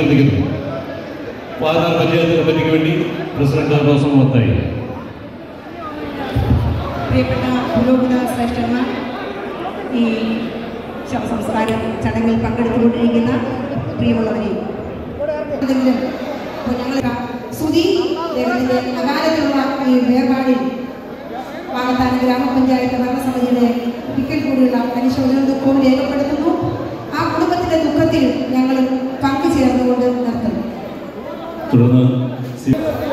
അഭ്യർത്ഥിക്കുന്നു വാഗത്താൻ പഞ്ചായത്ത് കമ്മിറ്റിക്ക് വേണ്ടി പ്രസിഡന്റ് റോസം മത്തായി പ്രിയപ്പെട്ട പുരോഹിത ശ്രേഷ്ഠന്മാർ ഈ ശവസംസ്കാര ചടങ്ങിൽ പങ്കെടുത്തുകൊണ്ടിരിക്കുന്ന പ്രിയമുള്ളവരെ എന്തെങ്കിലും ഇപ്പോൾ ഞങ്ങൾ സുധി ദൈവത്തിൻ്റെ അകാലത്തിലുള്ള ഈ വേർപാടിൽ പാലത്താൻ ഗ്രാമപഞ്ചായത്ത് ഭരണസമിതിയുടെ ഒരിക്കൽ കൂടിയുള്ള അനുശോചന ദുഃഖവും രേഖപ്പെടുത്തുന്നു ആ കുടുംബത്തിന്റെ ദുഃഖത്തിൽ ഞങ്ങൾ പങ്കുചേർന്നുകൊണ്ട് നിർത്തുന്നു തുടർന്ന് സി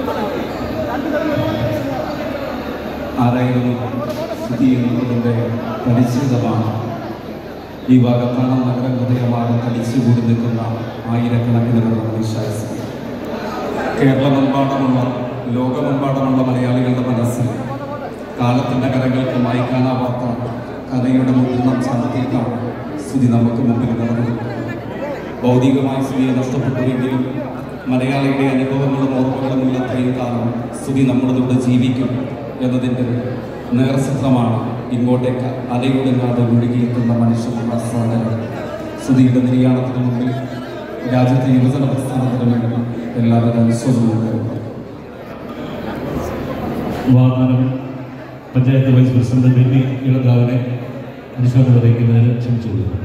ആരായിരുന്നു സ്ഥിതി എന്നുള്ളതിൻ്റെ പരിചിതമാണ് ഈ വാഗത്താനം നഗരം ഹൃദയമാകെ തടിച്ചുകൂടി നിൽക്കുന്ന ആയിരക്കണക്കിന് വരുന്ന വിശ്വാസം കേരളമെമ്പാടുമുള്ള ലോകമെമ്പാടുമുള്ള മലയാളികളുടെ മനസ്സിൽ കാലത്തിൻ്റെ കരകൾക്ക് മായ്ക്കാനാവാത്ത കഥയുടെ മുതിർന്ന സ്ഥാനത്തേക്കാണ് സ്തുതി നമുക്ക് മുമ്പിൽ നടന്നത് ഭൗതികമായ സ്തുതിയെ നഷ്ടപ്പെട്ടുവെങ്കിലും മലയാളിയുടെ അനുഭവങ്ങളും ഓർമ്മകളും ഇല്ലത്രയും കാലം സ്തുതി നമ്മളതിലൂടെ ജീവിക്കും എന്നതിൻ്റെ നേർചിത്രമാണ് ഇങ്ങോട്ടേക്ക് അലയൊടുങ്ങാതെ ഒഴുകിയെത്തുന്ന മനുഷ്യരുടെ സാധനം സ്തുതിയുടെ നിര്യാണത്തിന് മുമ്പിൽ രാജ്യത്തെ യുവജന പ്രസ്ഥാനത്തിന് വേണ്ടി എല്ലാവരും അനുശോചനവും വാഗ്ദാനം പഞ്ചായത്ത് വൈസ് പ്രസിഡന്റ് ബെന്നി ഇളങ്കാവിനെ അനുശോചനം അറിയിക്കുന്നതിന് ക്ഷണിച്ചു കൊടുക്കുന്നു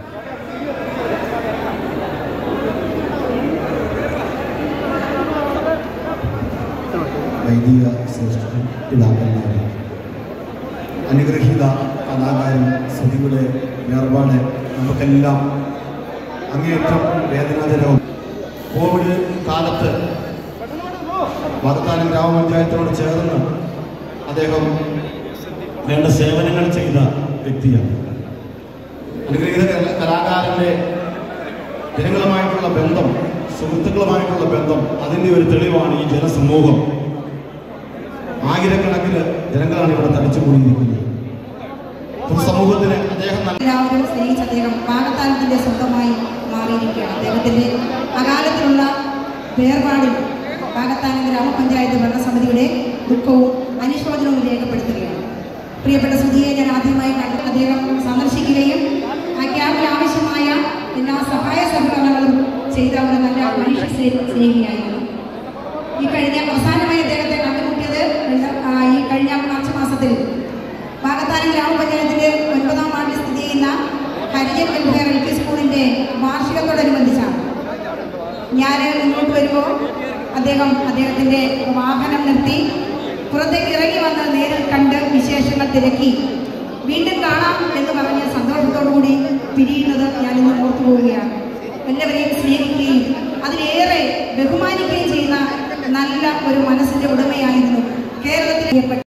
വൈദിക ശ്രേഷ്ഠൻ പിതാക്കന്മാരെ അനുഗ്രഹീത കലാകാരൻ ശ്രുതിയുടെ വേർപാട് നമുക്കെല്ലാം അങ്ങേയറ്റം വേദനാജനവും കോവിഡ് കാലത്ത് വാഗ്ദാനം ഗ്രാമപഞ്ചായത്തിനോട് ചേർന്ന് അദ്ദേഹം വേണ്ട സേവനങ്ങൾ ചെയ്ത വ്യക്തിയാണ് അനുഗ്രഹീത കല- കലാകാരന്റെ ജനങ്ങളുമായിട്ടുള്ള ബന്ധം സുഹൃത്തുക്കളുമായിട്ടുള്ള ബന്ധം അതിൻ്റെ ഒരു തെളിവാണ് ഈ ജനസമൂഹം ആയിരക്കണക്കിന് ജനങ്ങളാണ് ഇവിടെ തടിച്ചുകൂടിയിരിക്കുന്നത് പൊതുസമൂഹത്തിന് അദ്ദേഹം നല്ല എല്ലാവരും സ്നേഹിച്ച അദ്ദേഹം പാകത്താനത്തിന്റെ സ്വന്തമായി മാറിയിരിക്കുകയാണ് അദ്ദേഹത്തിന്റെ അകാലത്തിലുള്ള വേർപാടിൽ പാകത്താനം ഗ്രാമപഞ്ചായത്ത് ഭരണസമിതിയുടെ ദുഃഖവും അനുശോചനവും രേഖപ്പെടുത്തുകയാണ് പ്രിയപ്പെട്ട സുധിയെ ഞാൻ ആദ്യമായി കണ്ട് അദ്ദേഹം സന്ദർശിക്കുകയും ആ ക്യാമ്പിൽ ആവശ്യമായ എല്ലാ സഹായ സഹകരണങ്ങളും ചെയ്ത ഒരു നല്ല മനുഷ്യ സ്നേ- സ്നേഹിയായിരുന്നു ഈ കഴിഞ്ഞ അവസാനമായി അദ്ദേഹത്തെ കണ്ടുമുട്ടിയത് രണ്ട- ആ, ഈ കഴിഞ്ഞ മാർച്ച് മാസത്തിൽ പാകത്താനം ഗ്രാമപഞ്ചായത്തിന്റെ ഒൻപതാം വാർഡിൽ സ്ഥിതി ചെയ്യുന്ന ഹരിജൻ വെൽഫെയർ എൽ പി സ്കൂളിന്റെ വാർഷികത്തോടനുബന്ധിച്ചാണ് ഞാൻ മുന്നോട്ട് വരുമ്പോൾ അദ്ദേഹം അദ്ദേഹത്തിന്റെ വാഹനം നിർത്തി പുറത്തേക്ക് ഇറങ്ങി വന്ന് നേരിൽ കണ്ട് വിശേഷങ്ങൾ തിരക്കി വീണ്ടും കാണാം എന്ന് പറഞ്ഞ് സന്തോഷത്തോടു കൂടി പിരിയുന്നത് ഞാൻ ഇന്ന് ഓർത്തു പോവുകയാണ് എല്ലാവരെയും സ്നേഹിക്കുകയും അതിലേറെ ബഹുമാനിക്കുകയും ചെയ്യുന്ന നല്ല ഒരു മനസ്സിന്റെ ഉടമയായിരുന്നു കേരളത്തിലെ